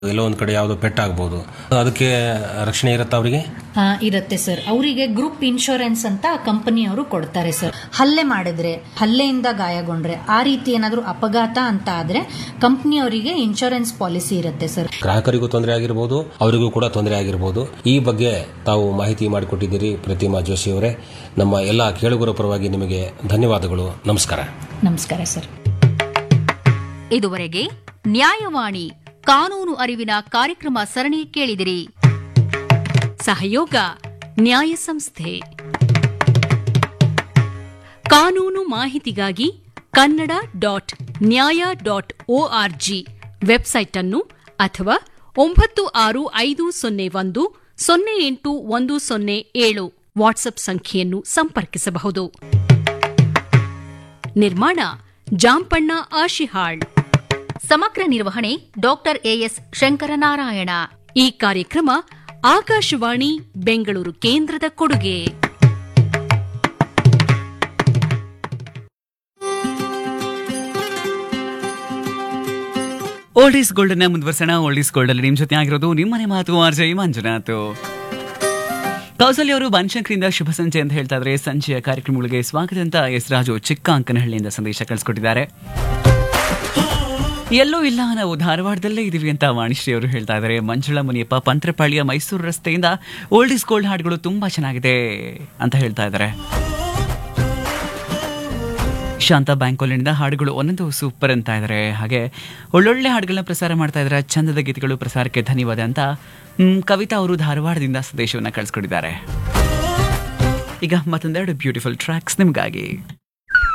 ಎಲ್ಲೋ ಒಂದ್ ಕಡೆ ಯಾವುದೋ ಪೆಟ್ಟಾಗ್ಬೋದು ಅದಕ್ಕೆ ರಕ್ಷಣೆ ಇರುತ್ತಾ ಅವರಿಗೆ ಆ, ಇರುತ್ತೆ ಸರ್ ಅವರಿಗೆ ಗ್ರೂಪ್ ಇನ್ಶೂರೆನ್ಸ್ ಅಂತ ಕಂಪನಿಯವರು ಕೊಡ್ತಾರೆ ಸರ್ ಹಲ್ಲೆ ಮಾಡಿದ್ರೆ ಹಲ್ಲೆಯಿಂದ ಗಾಯಗೊಂಡ್ರೆ ಆ ರೀತಿ ಏನಾದರೂ ಅಪಘಾತ ಅಂತ ಆದ್ರೆ ಕಂಪನಿಯವರಿಗೆ ಇನ್ಶೂರೆನ್ಸ್ ಪಾಲಿಸಿ ಇರುತ್ತೆ ಸರ್ ಗ್ರಾಹಕರಿಗೂ ತೊಂದರೆ ಆಗಿರ್ಬೋದು ಅವರಿಗೂ ಕೂಡ ತೊಂದರೆ ಆಗಿರ್ಬೋದು ಈ ಬಗ್ಗೆ ತಾವು ಮಾಹಿತಿ ಮಾಡಿಕೊಟ್ಟಿದ್ದೀರಿ ಪ್ರತಿಮಾ ಜೋಶಿ ಅವರೇ ನಮ್ಮ ಎಲ್ಲ ಕೇಳುಗರ ಪರವಾಗಿ ನಿಮಗೆ ಧನ್ಯವಾದಗಳು ನಮಸ್ಕಾರ ನಮಸ್ಕಾರ ಸರ್ ಇದುವರೆಗೆ ನ್ಯಾಯವಾಣಿ ಕಾನೂನು ಅರಿವಿನ ಕಾರ್ಯಕ್ರಮ ಸರಣಿ ಕೇಳಿದಿರಿ ಸಹಯೋಗ ನ್ಯಾಯ ಸಂಸ್ಥೆ ಕಾನೂನು ಮಾಹಿತಿಗಾಗಿ Kannada dot Nyaya dot ORG website ಅನ್ನು ಅಥವಾ ಒಂಬತ್ತು ಆರು ಐದು ಸೊನ್ನೆ ಒಂದು ಸೊನ್ನೆ ಎಂಟು ಒಂದು ಸೊನ್ನೆ ಏಳು ವಾಟ್ಸ್ಆಪ್ ಸಂಖ್ಯೆಯನ್ನು ಸಂಪರ್ಕಿಸಬಹುದು ನಿರ್ಮಾಣ ಜಾಂಪಣ್ಣ ಆಶಿಹಾಳ್ ಸಮಗ್ರ ನಿರ್ವಹಣೆ ಡಾಕ್ಟರ್ ಎಎಸ್ ಶಂಕರನಾರಾಯಣ ಈ ಕಾರ್ಯಕ್ರಮ ಆಕಾಶವಾಣಿ ಬೆಂಗಳೂರು ಕೇಂದ್ರದ ಕೊಡುಗೆ ಓಲ್ಡ್ ಈಸ್ ಗೋಲ್ಡ್ ಅನ್ನ ಮುಂದುವರ್ಸೋಣ ಓಲ್ಡ್ ಈಸ್ ಗೋಲ್ಡ್ ಅಲ್ಲಿ ನಿಮ್ ಜೊತೆ ಆಗಿರೋದು ನಿಮ್ಮನೆ ಮಾತು ಆರ್ ಜೈ ಮಂಜುನಾಥ್ ಕೌಸಲ್ಯ ಅವರು ಬನಶಂಕರಿಂದ ಶುಭ ಸಂಜೆ ಅಂತ ಹೇಳ್ತಾ ಇದ್ರೆ ಸಂಜೆಯ ಕಾರ್ಯಕ್ರಮಗಳಿಗೆ ಸ್ವಾಗತ ಅಂತ ಎಸ್ ರಾಜು ಚಿಕ್ಕ ಅಂಕನಹಳ್ಳಿಯಿಂದ ಸಂದೇಶ ಕಳಿಸ್ಕೊಟ್ಟಿದ್ದಾರೆ ಎಲ್ಲೂ ಇಲ್ಲ ನಾವು ಧಾರವಾಡದಲ್ಲೇ ಇದೀವಿ ಅಂತ ವಾಣಿಶ್ರೀ ಅವರು ಹೇಳ್ತಾ ಇದ್ದಾರೆ ಮಂಜುಳಾ ಮುನಿಯಪ್ಪ ಪಂತ್ರಪಾಳ್ಯ ಮೈಸೂರು ರಸ್ತೆಯಿಂದ ಓಲ್ಡ್ ಈಸ್ ಗೋಲ್ಡ್ ಹಾಡುಗಳು ತುಂಬಾ ಚೆನ್ನಾಗಿದೆ ಅಂತ ಹೇಳ್ತಾ ಇದ್ದಾರೆ ಶಾಂತ ಬ್ಯಾಂಕೋಲಿನಿಂದ ಹಾಡುಗಳು ಒಂದೊಂದು ಸೂಪರ್ ಅಂತ ಇದ್ದಾರೆ ಹಾಗೆ ಒಳ್ಳೊಳ್ಳೆ ಹಾಡುಗಳನ್ನ ಪ್ರಸಾರ ಮಾಡ್ತಾ ಇದ್ದಾರೆ ಚಂದದ ಗೀತೆಗಳು ಪ್ರಸಾರಕ್ಕೆ ಧನ್ಯವಾದ ಅಂತ ಮ್, ಕವಿತಾ ಅವರು ಧಾರವಾಡದಿಂದ ಸಂದೇಶವನ್ನ ಕಳಿಸ್ಕೊಟ್ಟಿದ್ದಾರೆ ಈಗ ಮತ್ತೊಂದೆರಡು ಬ್ಯೂಟಿಫುಲ್ ಟ್ರ್ಯಾಕ್ಸ್ ನಿಮಗಾಗಿ